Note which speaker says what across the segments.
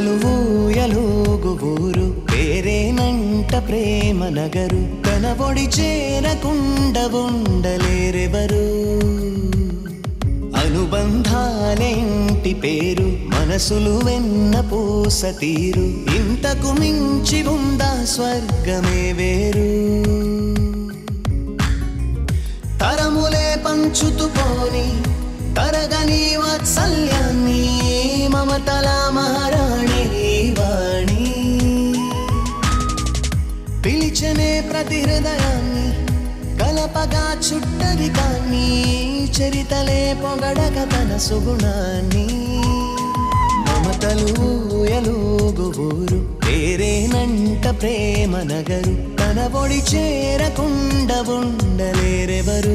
Speaker 1: మమతలు ఊయలుగు ఊరు పేరేనంట ప్రేమ నగరు తన ఒడి చేరకుండ ఉండలేరెవరు అనుబంధాలేంటి పేరు మనసులు వెన్న పూస తీరు ఇంతకు మించి ఉందా స్వర్గమే వేరు తరములే పంచుతూ పోని తరగని వాత్సల్యాన్ని మమతల మహారాణి వాణి పిలిచనే ప్రతి హృదయాన్ని కలపగా చుట్టది కానీ చరితలే పొగడక తన సుగుణాన్ని మమతలు ఎలుగు ఊరు పేరేనంట ప్రేమ నగరు తన ఒడి చేరకుండ ఉండలేరెవరు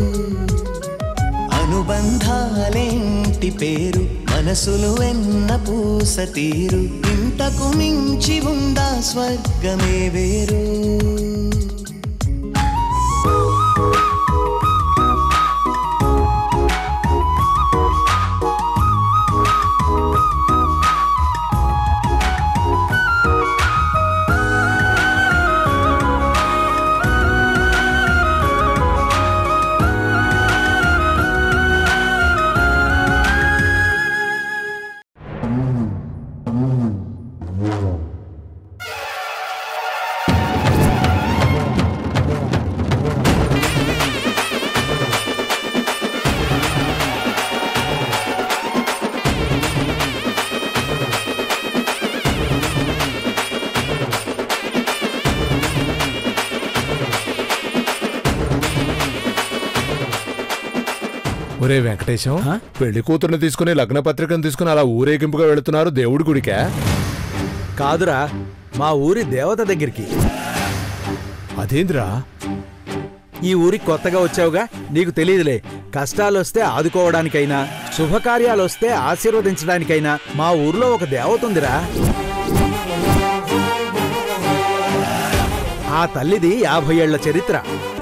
Speaker 1: అనుబంధాలేంటి పేరు మనసులు వెన్న పూస తీరు ఇంతకు మించి ఉందా స్వర్గమే వేరు
Speaker 2: ఒరే వెంకటేశం పెళ్లి కూతుర్ని తీసుకుని లగ్న పత్రికను తీసుకుని అలా ఊరేగింపుగా వెళుతున్నారు దేవుడి గుడికా
Speaker 3: కాదురా మా ఊరి దేవత దగ్గరికి
Speaker 2: అదేంద్రా
Speaker 3: ఈ ఊరికి కొత్తగా వచ్చావుగా నీకు తెలియదులే కష్టాలొస్తే ఆదుకోవడానికైనా శుభకార్యాలొస్తే ఆశీర్వదించడానికైనా మా ఊర్లో ఒక దేవత ఉందిరా ఆ తల్లిది యాభై ఏళ్ల చరిత్ర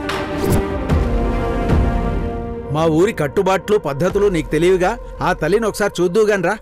Speaker 3: మా ఊరి కట్టుబాట్లు పద్ధతులు నీకు తెలియవుగా ఆ తల్లిని ఒకసారి చూద్దువుగాన్రా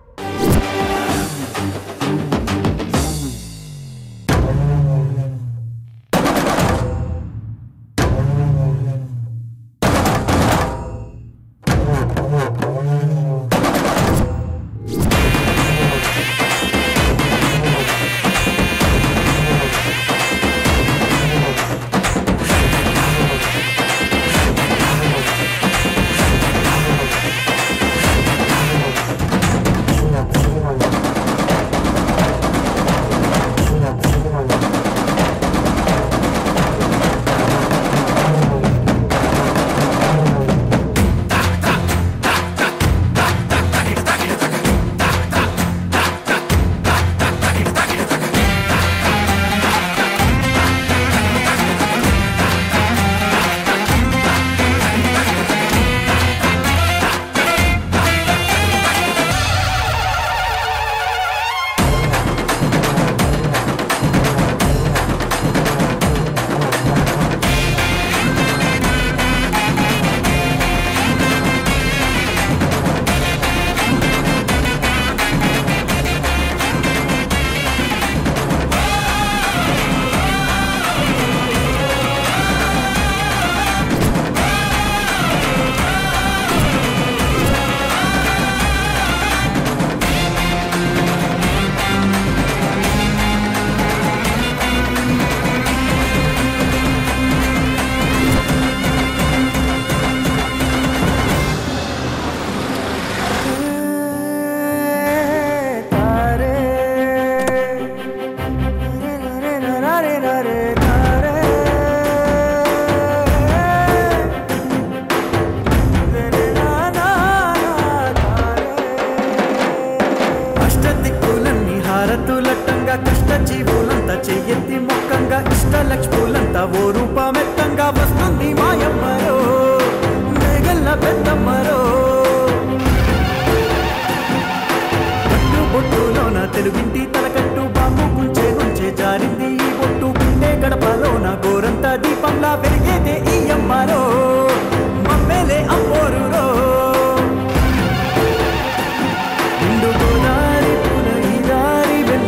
Speaker 4: అష్టదిక్కులన్నీ హారతులట్టంగా కష్ట జీవులంతా చెయ్యెత్తి మొక్కంగా ఇష్టలక్ష్ములంతా ఓ రూపమెత్తంగా వస్తుంది మాయమ్మరో మేగల్ల పెద్దమ్మరో పట్టు బొట్టులోన తెలుగింటి తలకట్టు బాంబు గుంచే గుంచే జారింది ఈ బొట్టు గుండె గడపలోన గోరంత దీపంలా వెలిగేదే ఈ అమ్మరో మమ్మేలే అమ్మోరురో నిండు గోదారి పున ఈ దారి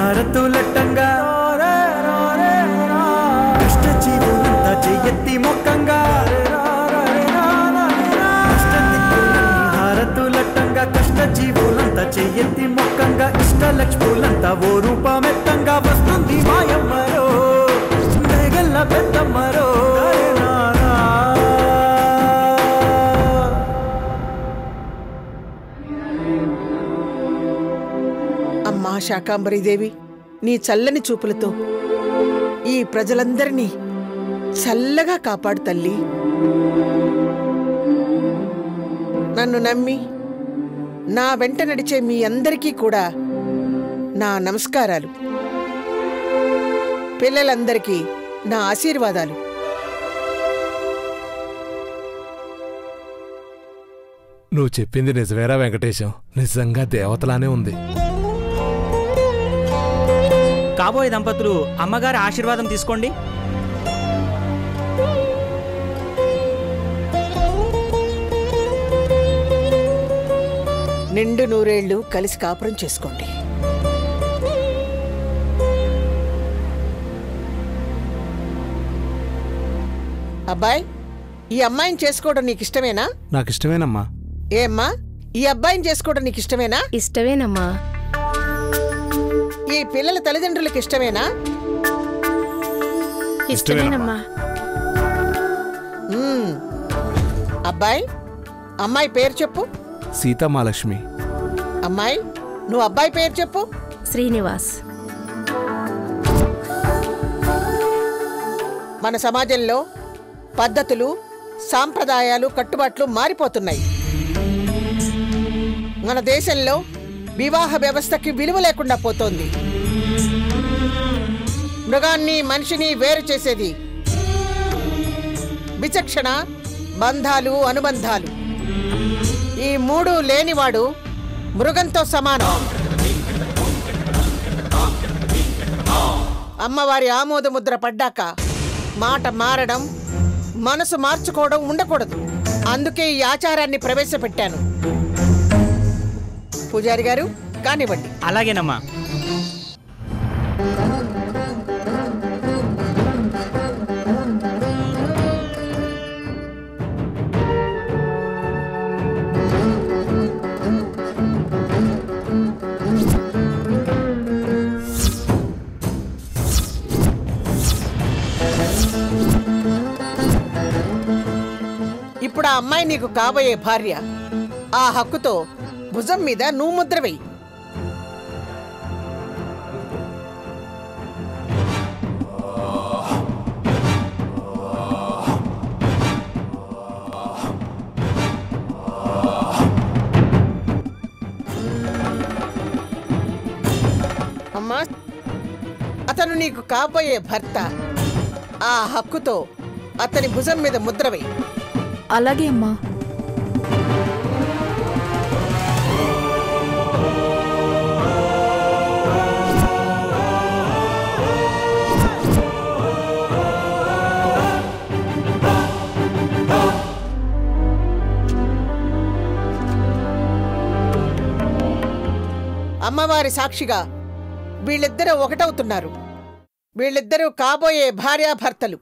Speaker 4: హారతులట్టంగా కష్ట జీవులంతా చెయ్యెత్తి మొక్కంగా కష్ట దిక్కులన్నీ హారతులట్టంగా కష్ట జీవులంతా చెయ్యెత్తి మొక్కంగా ఇష్ట లక్ష్ములంతా ఓ రూపమెత్తంగా వస్తుంది మాయమ్మరో మేగల్ల పెద్దమ్మరో
Speaker 5: అమ్మా శాకాంబరీదేవి నీ చల్లని చూపులతో ఈ ప్రజలందరినీ చల్లగా కాపాడు తల్లి నన్ను నమ్మి నా వెంట నడిచే మీ అందరికీ కూడా నా నమస్కారాలు పిల్లలందరికీ నా ఆశీర్వాదాలు
Speaker 2: నువ్వు చెప్పింది నిజమేరా వెంకటేశం నిజంగా దేవతలానే ఉంది
Speaker 6: కాబోయే దంపతులు అమ్మగారి ఆశీర్వాదం తీసుకోండి
Speaker 5: నిండు నూరేళ్లు కలిసి కాపురం చేసుకోండి అబ్బాయ్ ఈ అమ్మాయిని చేసుకోవడం నీకు ఇష్టమేనా
Speaker 3: నాకు ఇష్టమేనమ్మా
Speaker 5: ఏ అమ్మా ఈ అబ్బాయిని చేసుకోవడం నీకు ఇష్టమేనా
Speaker 7: ఇష్టమేనమ్మా
Speaker 5: ఈ పిల్లల తల్లిదండ్రులకు ఇష్టమేనా
Speaker 7: ఇష్టమేనమ్మా
Speaker 5: మ్మ్. అబ్బాయి అమ్మాయి పేరు చెప్పు
Speaker 3: సీతమాలక్ష్మి
Speaker 5: అమ్మాయి నువ్వు అబ్బాయి పేరు చెప్పు
Speaker 7: శ్రీనివాస్
Speaker 5: మన సమాజంలో పద్ధతులు సాంప్రదాయాలు కట్టుబాట్లు మారిపోతున్నాయి మన దేశంలో వివాహ వ్యవస్థకి విలువ లేకుండా పోతోంది మృగాన్ని మనిషిని వేరు చేసేది విచక్షణ బంధాలు అనుబంధాలు ఈ మూడు లేనివాడు మృగంతో సమానం అమ్మవారి ఆమోద ముద్ర పడ్డాక మాట మారడం మనసు మార్చుకోవడం ఉండకూడదు అందుకే ఈ ఆచారాన్ని ప్రవేశపెట్టాను పూజారి గారు కానివ్వండి
Speaker 6: అలాగేనమ్మా
Speaker 5: ఇప్పుడు ఆ అమ్మాయి నీకు కాబోయే భార్య ఆ హక్కుతో భుజం మీద నువ్వు ముద్ర వెయ్యి అమ్మా అతను నీకు కాబోయే భర్త ఆ హక్కుతో అతని భుజం మీద ముద్ర వెయ్యి
Speaker 7: అలాగే అమ్మా
Speaker 5: అమ్మవారి సాక్షిగా వీళ్ళిద్దరూ ఒకటవుతున్నారు వీళ్ళిద్దరూ కాబోయే భార్యాభర్తలు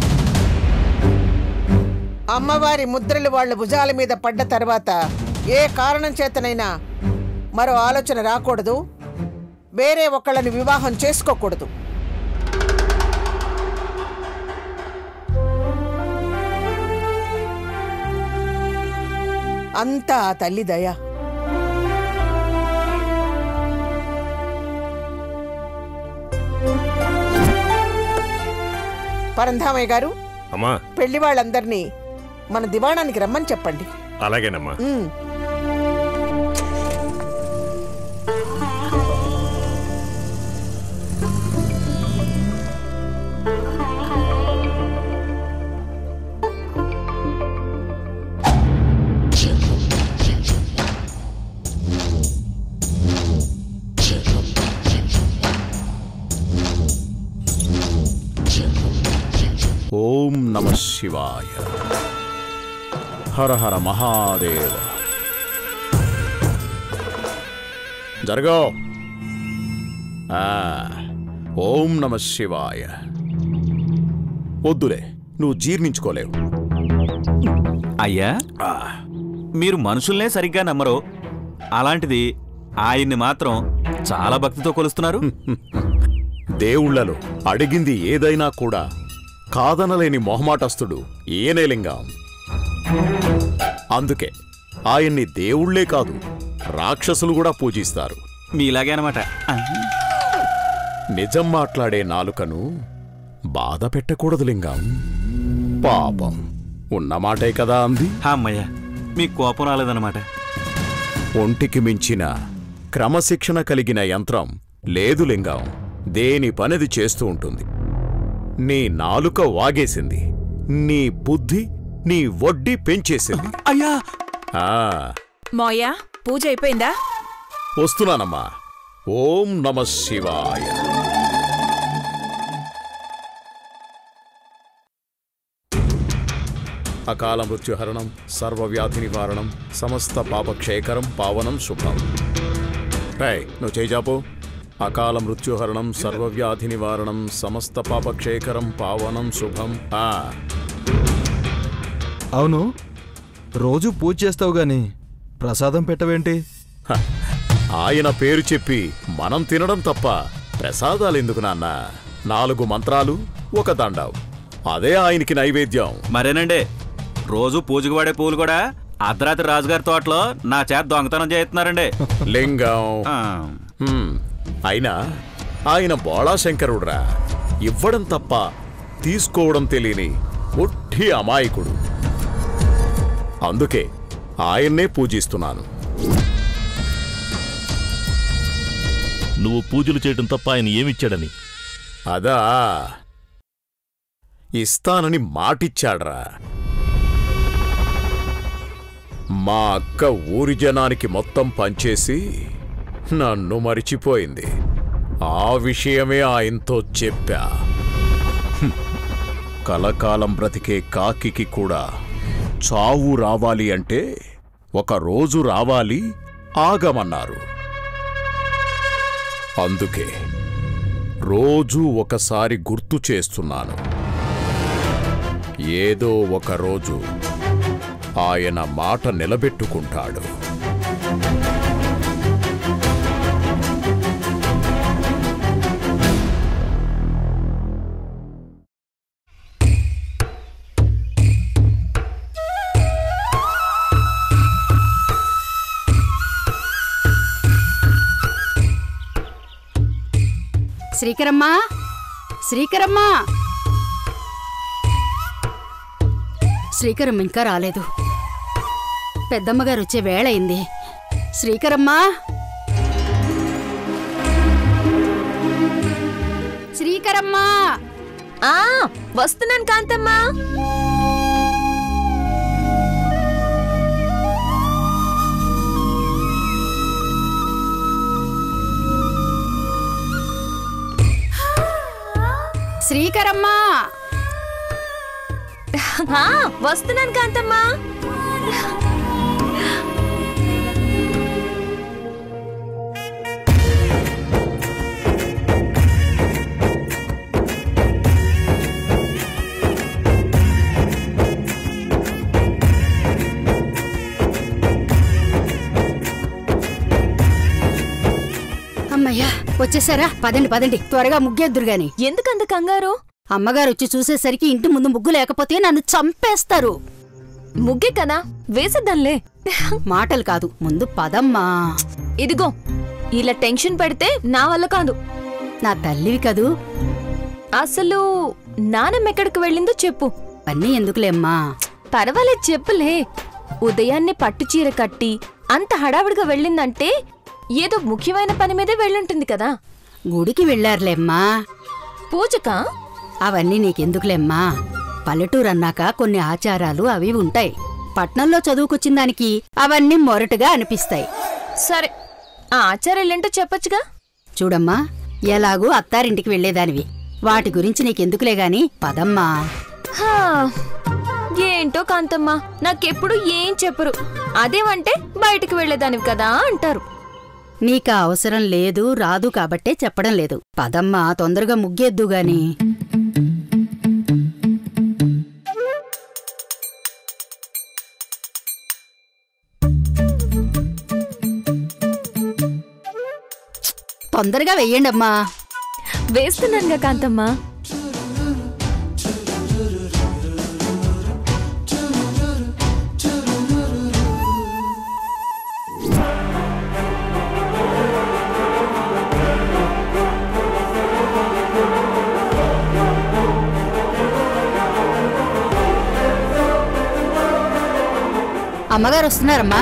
Speaker 5: అమ్మవారి ముద్రలు వాళ్ళ భుజాల మీద పడ్డ తర్వాత ఏ కారణం చేతనైనా మరో ఆలోచన రాకూడదు వేరే ఒకళ్ళని వివాహం చేసుకోకూడదు అంతా ఆ తల్లి దయ పరంధామయ్య గారు
Speaker 8: అమ్మా
Speaker 5: పెళ్లి వాళ్ళందరినీ మన దివాణానికి రమ్మని చెప్పండి
Speaker 8: అలాగేనమ్మా
Speaker 5: ఉమ్.
Speaker 9: ఓం నమ శివాయ హర హర మహాదేవ జరగో ఆ, ఓం నమ శివాయ వద్దులే నువ్వు జీర్ణించుకోలేవు
Speaker 8: అయ్యా మీరు మనుషుల్నే సరిగ్గా నమ్మరు అలాంటిది ఆయన్ని మాత్రం చాలా భక్తితో కొలుస్తున్నారు
Speaker 9: దేవుళ్లలో అడిగింది ఏదైనా కూడా కాదనలేని మొహమాటస్తుడు ఈయనేలింగం అందుకే ఆయన్ని దేవుళ్లే కాదు రాక్షసులు కూడా పూజిస్తారు
Speaker 8: మీలాగే అనమాట
Speaker 9: నిజం మాట్లాడే నాలుకను బాధ పెట్టకూడదు లింగం పాపం ఉన్నమాటే కదా అంది
Speaker 8: అమ్మయ్య మీకు కోపం రాలేదన్నమాట
Speaker 9: ఒంటికి మించిన క్రమశిక్షణ కలిగిన యంత్రం లేదు లింగం దేని పనిది చేస్తూ ఉంటుంది నీ నాలుక వాగేసింది నీ బుద్ధి నీ వడ్డీ పెంచేసింది
Speaker 8: అయ్యా
Speaker 9: ఆ
Speaker 10: మోయా పూజ అయిపోయిందా
Speaker 9: వస్తున్నానమ్మా ఓం నమ శివాయ అకాల మృత్యుహరణం సర్వవ్యాధి నివారణం సమస్త పాపక్షయకరం పావనం శుభం రై నువ్వు చేజాపు అకాల మృత్యుహరణం సర్వవ్యాధి నివారణం సమస్త పాపక్షయకరం పావనం శుభం ఆ
Speaker 11: అవును రోజు పూజ చేస్తావు గాని ప్రసాదం పెట్టవేంటి
Speaker 9: హ, ఆయన పేరు చెప్పి మనం తినడం తప్ప ప్రసాదాలెందుకు నాన్న నాలుగు మంత్రాలు ఒక దండం అదే ఆయనకి నైవేద్యం
Speaker 8: మరేనండి రోజు పూజకు వాడే పూలు కూడా అర్ధరాత్రి రాజుగారి తోటలో నా చేత దొంగతనం చేస్తున్నారండి
Speaker 9: లింగం
Speaker 8: ఆ,
Speaker 9: హ్మ్, అయినా ఆయన బోళాశంకరుడ్రా ఇవ్వడం తప్ప తీసుకోవడం తెలియని ఒట్టి అమాయకుడు అందుకే ఆయన్నే పూజిస్తున్నాను
Speaker 12: నువ్వు పూజలు చేయటం తప్ప ఆయన ఏమిచ్చాడని
Speaker 9: అదా ఇస్తానని మాటిచ్చాడ్రా మా అక్క ఊరి జనానికి మొత్తం పంచేసి నన్ను మరిచిపోయింది ఆ విషయమే ఆయనతో చెప్పా హ్మ్. కలకాలం బ్రతికే కాకికి కూడా చావు రావాలి అంటే ఒక రోజు రావాలి ఆగమన్నారు అందుకే రోజూ ఒకసారి గుర్తు చేస్తున్నాను ఏదో ఒక రోజు ఆయన మాట నిలబెట్టుకుంటాడు
Speaker 13: శ్రీకరమ్మా శ్రీకరమ్మా శ్రీకరం ఇంకా రాలేదు పెద్దమ్మగారు వచ్చే వేళ అయింది శ్రీకరమ్మా శ్రీకరమ్మా
Speaker 14: ఆ వస్తున్నాను కాంతమ్మా
Speaker 13: శ్రీకరమ్మా
Speaker 14: ఆ, వస్తున్నాను కాంతమ్మా
Speaker 13: అమ్మయ్యా వచ్చేసారా పదండి పదండి త్వరగా ముగ్గేద్దురు గాని
Speaker 14: ఎందుకంత కంగారు
Speaker 13: అమ్మగారు వచ్చి చూసేసరికి ఇంటి ముందు ముగ్గు లేకపోతే నన్ను చంపేస్తారు
Speaker 14: ముగ్గే కదా వేసేద్దాంలే
Speaker 13: మాటలు కాదు ముందు పదమ్మా
Speaker 14: ఇదిగో ఇలా టెన్షన్ పెడితే నా వల్ల కాదు
Speaker 13: నా తల్లివి కదూ
Speaker 14: అసలు నానమ్మ ఎక్కడికి వెళ్ళిందో చెప్పు
Speaker 13: అన్నీ ఎందుకులేమ్మా
Speaker 14: పర్వాలేదు చెప్పులే ఉదయాన్నే పట్టు చీర కట్టి అంత హడావిడిగా వెళ్ళిందంటే ఏదో ముఖ్యమైన పని మీదే వెళ్ళుంటుంది కదా
Speaker 13: గుడికి వెళ్ళారులేమ్మా
Speaker 14: పూజకా
Speaker 13: అవన్నీ నీకెందుకులేమ్మా పల్లెటూరు అన్నాక కొన్ని ఆచారాలు అవి ఉంటాయి పట్నంలో చదువుకొచ్చిన దానికి అవన్నీ మొరటుగా అనిపిస్తాయి
Speaker 14: సరే ఆ ఆచారాలేంటో చెప్పొచ్చుగా
Speaker 13: చూడమ్మా ఎలాగూ అత్తారింటికి వెళ్లేదానివి వాటి గురించి నీకెందుకులే గాని పదమ్మా
Speaker 14: హా, ఏంటో కాంతమ్మ నాకెప్పుడు ఏం చెప్పరు అదేమంటే బయటికి వెళ్ళేదానివి కదా అంటారు
Speaker 13: నీకా అవసరం లేదు రాదు కాబట్టే చెప్పడం లేదు పదమ్మా తొందరగా ముగ్గేద్దు గాని తొందరగా వెయ్యండమ్మా
Speaker 14: వేస్తున్నానుగా కాంతమ్మ
Speaker 13: అమ్మగారు వస్తున్నారమ్మా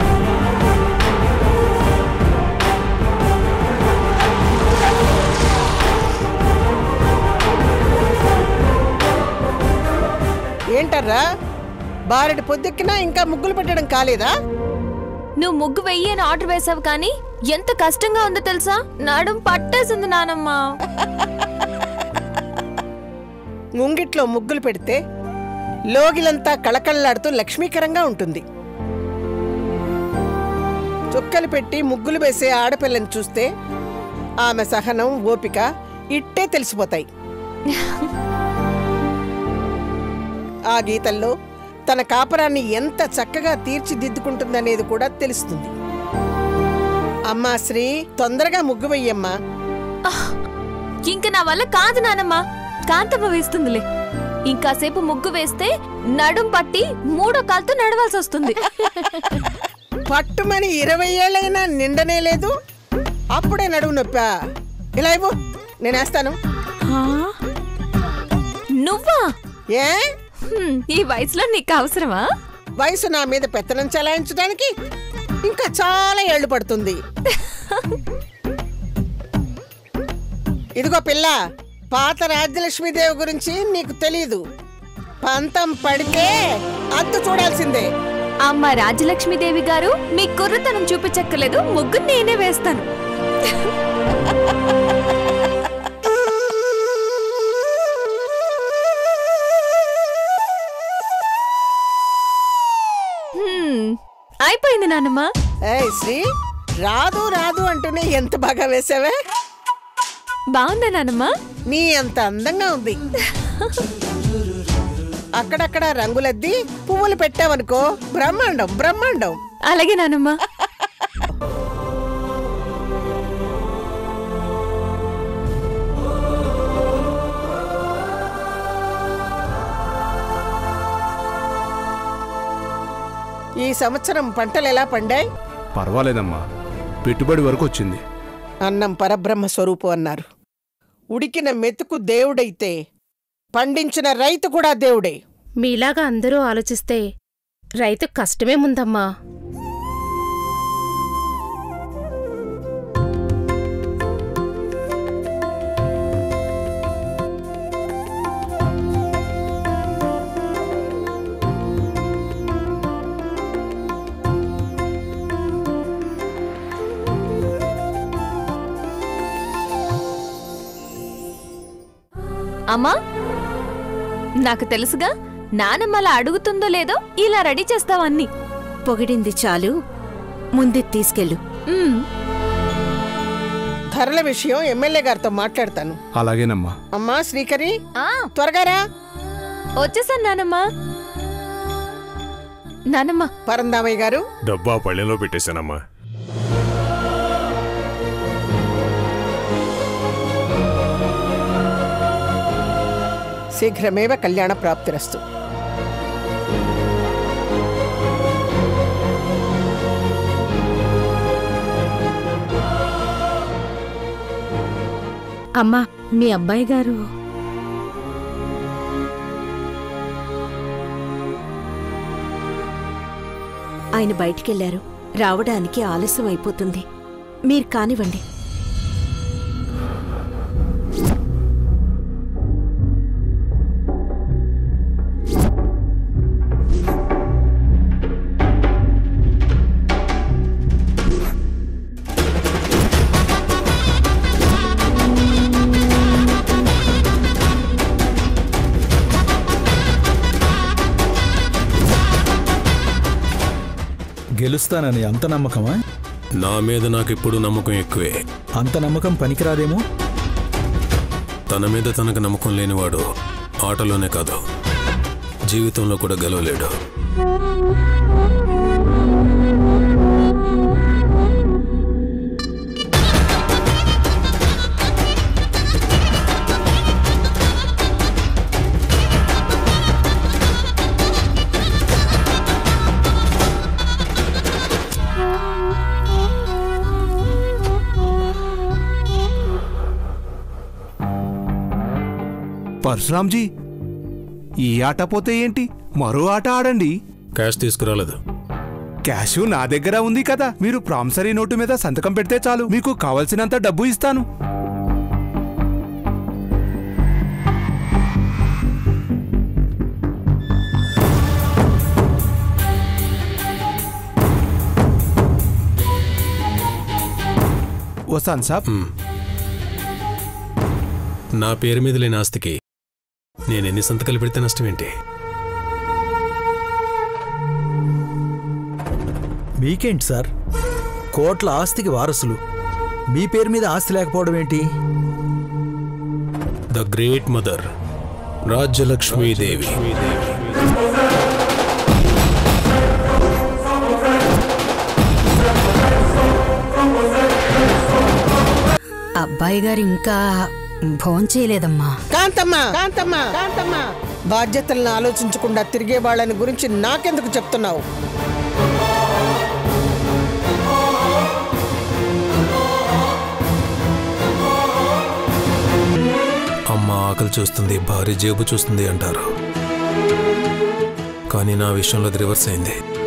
Speaker 5: ఏంటర్రా బారెడు పొద్దెక్కినా ఇంకా ముగ్గులు పెట్టడం కాలేదా
Speaker 14: నువ్వు ముగ్గు వెయ్యి అని ఆర్డర్ వేసావు కానీ ఎంత కష్టంగా ఉందో తెలుసా నడుం పట్టేసింది నానమ్మ
Speaker 5: ముంగిట్లో ముగ్గులు పెడితే లోగిలంతా కళకళలాడుతూ లక్ష్మీకరంగా ఉంటుంది చుక్కలు పెట్టి ముగ్గులు వేసే ఆడపిల్లని చూస్తే ఆమె సహనం ఓపిక ఇట్టే తెలిసిపోతాయి ఆ గీతల్లో తన కాపరాన్ని ఎంత చక్కగా తీర్చిదిద్దుకుంటుందనేది కూడా తెలుస్తుంది అమ్మా శ్రీ తొందరగా ముగ్గు వెయ్యమ్మా
Speaker 14: ఇంక నా వల్ల కాదు నానమ్మ కాంతమ్మ వేస్తుందిలే ఇంకాసేపు ముగ్గు వేస్తే నడుం పట్టి మూడో కాలుతో నడవాల్సి వస్తుంది
Speaker 5: పట్టుమని ఇరవై ఏళ్ళైనా నిండనే లేదు అప్పుడే నడువు నొప్పా ఇలా ఇవ్వు నేను వేస్తాను
Speaker 14: నువ్వా
Speaker 5: ఏ
Speaker 14: హ్మ్, ఈ వయసులో నీకు అవసరమా
Speaker 5: వయసు నా మీద పెత్తనం చలాయించడానికి ఇంకా చాలా ఏళ్ళు పడుతుంది ఇదిగో పిల్ల పాత రాజ్యలక్ష్మీదేవి గురించి నీకు తెలీదు పంతం పడితే అద్దు చూడాల్సిందే
Speaker 14: అమ్మ రాజలక్ష్మీదేవి గారు మీ కుర్రతనం చూపించక్కర్లేదు ముగ్గు నేనే వేస్తాను హ్మ్, అయిపోయింది నాన్నమ్మ
Speaker 5: ఏయ్ శ్రీ రాదు రాదు అంటూనే ఎంత బాగా వేసావే
Speaker 14: బాగుందా నాన్నమ్మ
Speaker 5: నీ అంత అందంగా ఉంది అక్కడక్కడ రంగులద్ది పువ్వులు పెట్టావనుకో బ్రహ్మాండం బ్రహ్మాండం
Speaker 14: అలాగే నాన్నమ్మ
Speaker 5: ఈ సంవత్సరం పంటలు ఎలా పండాయి
Speaker 2: పర్వాలేదమ్మా పెట్టుబడి వరకు వచ్చింది
Speaker 5: అన్నం పరబ్రహ్మ స్వరూపం అన్నారు ఉడికిన మెతుకు దేవుడైతే పండించిన రైతు కూడా దేవుడే
Speaker 7: మీలాగా అందరూ ఆలోచిస్తే రైతు కష్టమే ముందమ్మా
Speaker 14: అమ్మా నాకు తెలుసుగా నానమ్మ అలా అడుగుతుందో లేదో ఇలా రెడీ చేస్తావన్నీ
Speaker 15: పొగిడింది చాలు ముందు తీసుకెళ్ళు
Speaker 5: ధరల విషయం ఎమ్మెల్యే గారితో మాట్లాడతాను
Speaker 2: అలాగేనమ్మా
Speaker 5: అమ్మా శ్రీకరి త్వరగా రా
Speaker 14: వచ్చేసాను నానమ్మ నానమ్మ
Speaker 5: పరందామయ్య గారు
Speaker 16: డబ్బా పళ్ళెంలో పెట్టేశానమ్మా
Speaker 5: శీఘ్రమేవ కళ్యాణ ప్రాప్తిరస్తు
Speaker 7: అమ్మా మీ అబ్బాయి గారు
Speaker 15: ఆయన బయటికెళ్లారు రావడానికి ఆలస్యం అయిపోతుంది మీరు కానివ్వండి
Speaker 3: గెలుస్తానని అంత నమ్మకమా
Speaker 17: నా మీద నాకు ఇప్పుడు నమ్మకం ఎక్కువే
Speaker 3: అంత నమ్మకం పనికిరాదేమో
Speaker 17: తన మీద తనకు నమ్మకం లేనివాడు ఆటలోనే కాదు జీవితంలో కూడా గెలవలేడు
Speaker 18: పరశురామ్జీ ఈ ఆట పోతే ఏంటి మరో ఆట ఆడండి
Speaker 17: క్యాష్ తీసుకురాలేదు
Speaker 18: క్యాష్ నా దగ్గర ఉంది కదా మీరు ప్రామిసరీ నోటు మీద సంతకం పెడితే చాలు మీకు కావలసినంత డబ్బు ఇస్తాను వస్తాను సాబ్
Speaker 17: నా పేరు మీద లేని ఆస్తికి నేను ఎన్ని సంతకాలు పెడితే నష్టం ఏంటి
Speaker 3: మీకేంటి సార్ కోట్ల ఆస్తికి వారసులు మీ పేరు మీద ఆస్తి లేకపోవడం ఏంటి
Speaker 17: ద గ్రేట్ మదర్ రాజ్యలక్ష్మీదేవి
Speaker 13: అబ్బాయి గారు ఇంకా భోంచేయలేదమ్మా
Speaker 5: కాంతమ్మా కాంతమ్మా కాంతమ్మా బాధ్యతలను ఆలోచించకుండా తిరిగే వాళ్ళని గురించి నాకెందుకు చెప్తున్నావు
Speaker 17: అమ్మ ఆకలి చూస్తుంది భార్య జేబు చూస్తుంది అంటారు కానీ నా విషయంలో అది రివర్స్ అయింది